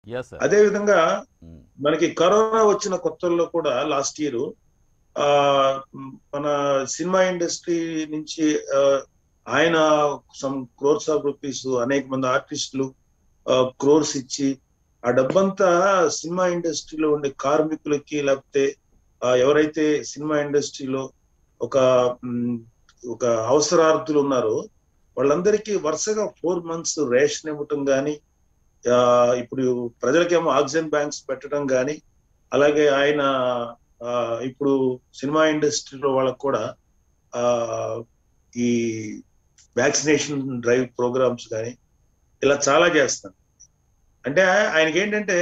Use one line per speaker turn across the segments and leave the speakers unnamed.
Yes sir
అదే విధంగా మనకి కరోనా వచ్చిన కొత్తల్లో కూడా లాస్ట్ ఇయర్ ఆ మన సినిమా ఇండస్ట్రీ నుంచి ఆ, ఆయన సమ్ క్రోర్స్ ఆఫ్ రూపీస్ అనేక మంది ఆర్టిస్టులు క్రోర్స్ ఇచ్చి ఆ డబ్బంతా సినిమా ఇండస్ట్రీలో ఉండే కార్మికులకి లేకపోతే ఆ, ఎవరైతే సినిమా ఇండస్ట్రీలో ఒక మ్, ఒక అవసరార్థులు ఉన్నారో వాళ్ళందరికీ వరుసగా ఫోర్ మంత్స్ రేషన్ ఇవ్వటం కానీ ఆ, ఇప్పుడు ప్రజలకేమో ఆక్సిజన్ బ్యాంక్స్ పెట్టడం కానీ అలాగే ఆయన ఆ, ఇప్పుడు సినిమా ఇండస్ట్రీలో వాళ్ళకు కూడా ఆ ఈ వ్యాక్సినేషన్ డ్రైవ్ ప్రోగ్రామ్స్ కానీ ఇలా చాలా చేస్తాను అంటే ఆయనకి ఏంటంటే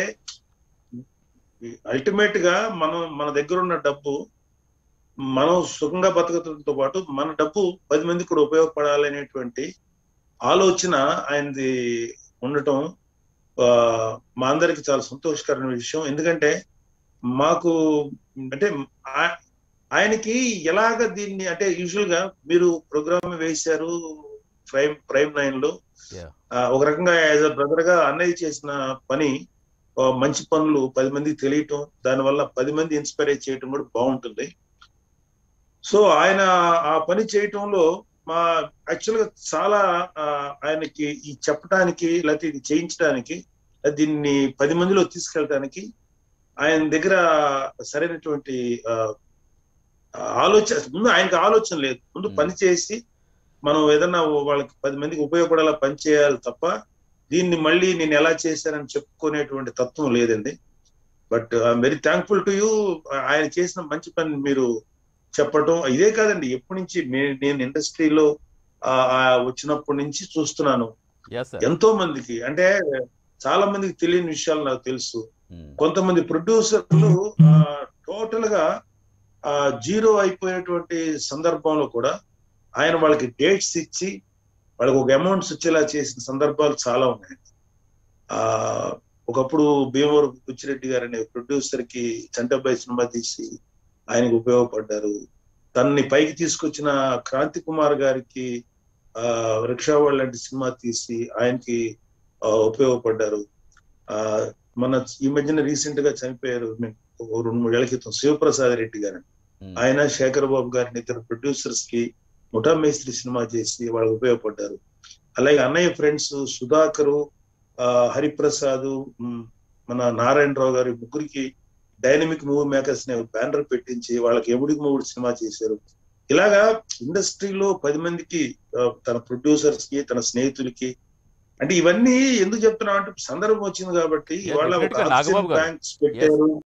అల్టిమేట్ గా మనం మన దగ్గర ఉన్న డబ్బు మనం సుఖంగా బతకడంతో పాటు మన డబ్బు పది మందికి కూడా ఉపయోగపడాలనేటువంటి ఆలోచన ఆయనది ఉండటం ఆ, మా అందరికి చాలా సంతోషకరమైన విషయం ఎందుకంటే మాకు అంటే ఆ- ఆయనకి ఎలాగ దీన్ని అంటే యూజువల్ గా మీరు ప్రోగ్రామ్ వేశారు ప్రైమ్ ప్రైమ్ నైన్ లో
Yeah.
ఆ, ఒక రకంగా యాజ్ అ బ్రదర్ గా అన్నయ్య చేసిన పని ఆ, మంచి పనులు పది మందికి తెలియటం దానివల్ల పది మంది ఇన్స్పైర్ చేయటం కూడా బాగుంటుంది సో ఆయన ఆ పని చేయటంలో మా యాక్చువల్ గా చాలా ఆ, ఆయనకి ఈ చెప్పడానికి లేకపోతే ఇది చేయించడానికి దీన్ని పది మందిలో తీసుకెళ్ళడానికి ఆయన దగ్గర సరైనటువంటి ఆ, ఆలోచన ముందు ఆయనకి ఆలోచన లేదు ముందు
Hmm.
పని చేసి మనం ఏదన్నా వాళ్ళకి పది మందికి ఉపయోగపడేలా పని చేయాలి తప్ప దీన్ని మళ్ళీ నేను ఎలా చేశానని చెప్పుకునేటువంటి తత్వం లేదండి but I'm very thankful to you ఆయన చేసిన మంచి పని మీరు చెప్పటం ఇదే కాదండి ఎప్పటి నుంచి నే- నేను ఇండస్ట్రీలో వచ్చినప్పటి నుంచి చూస్తున్నాను
ఎస్ సార్
ఎంతో మందికి అంటే చాలా మందికి తెలియని విషయాలు నాకు తెలుసు కొంతమంది ప్రొడ్యూసర్లు టోటల్ గా ఆ, జీరో అయిపోయినటువంటి సందర్భంలో కూడా ఆయన వాళ్ళకి డేట్స్ ఇచ్చి వాళ్ళకి ఒక అమౌంట్స్ వచ్చేలా చేసిన సందర్భాలు చాలా ఉన్నాయి ఆ ఒకప్పుడు భీమవరం బుచ్చిరెడ్డి గారు అనే ప్రొడ్యూసర్ కి చంటబ్బాయి సినిమా తీసి ఆయనకు ఉపయోగపడ్డారు తనని పైకి తీసుకొచ్చిన క్రాంతి కుమార్ గారికి ఆ రిక్షావాళ్ళ లాంటి సినిమా తీసి ఆయనకి ఆ, ఉపయోగపడ్డారు ఆ మన ఈ మధ్యన రీసెంట్ గా చనిపోయారు మీ- ఓ రెండు మూడేళ్ల క్రితం శివప్రసాద్ రెడ్డి గారు ఆయన శేఖర్ బాబు గారిని ఇద్దరు ప్రొడ్యూసర్స్ కి ముఠా మేస్త్రి సినిమా చేసి వాళ్ళకి ఉపయోగపడ్డారు అలాగే అన్నయ్య ఫ్రెండ్స్ సుధాకరు ఆ, హరిప్రసాద్ ఉమ్, మన నారాయణరావు గారి ముగ్గురికి డైనమిక్ మూవీ మేకర్స్ ని బ్యానర్ పెట్టించి వాళ్ళకి ఎముడికి మూడు సినిమా చేశారు ఇలాగా ఇండస్ట్రీలో పది మందికి ఆ, తన ప్రొడ్యూసర్స్ కి తన స్నేహితులకి అంటే ఇవన్నీ ఎందుకు చెప్తున్నా అంటే సందర్భం వచ్చింది కాబట్టి
Yeah,
వాళ్ళ
definitely గా నాగబాబు గారు.
బ్యాంక్స్ పెట్టారు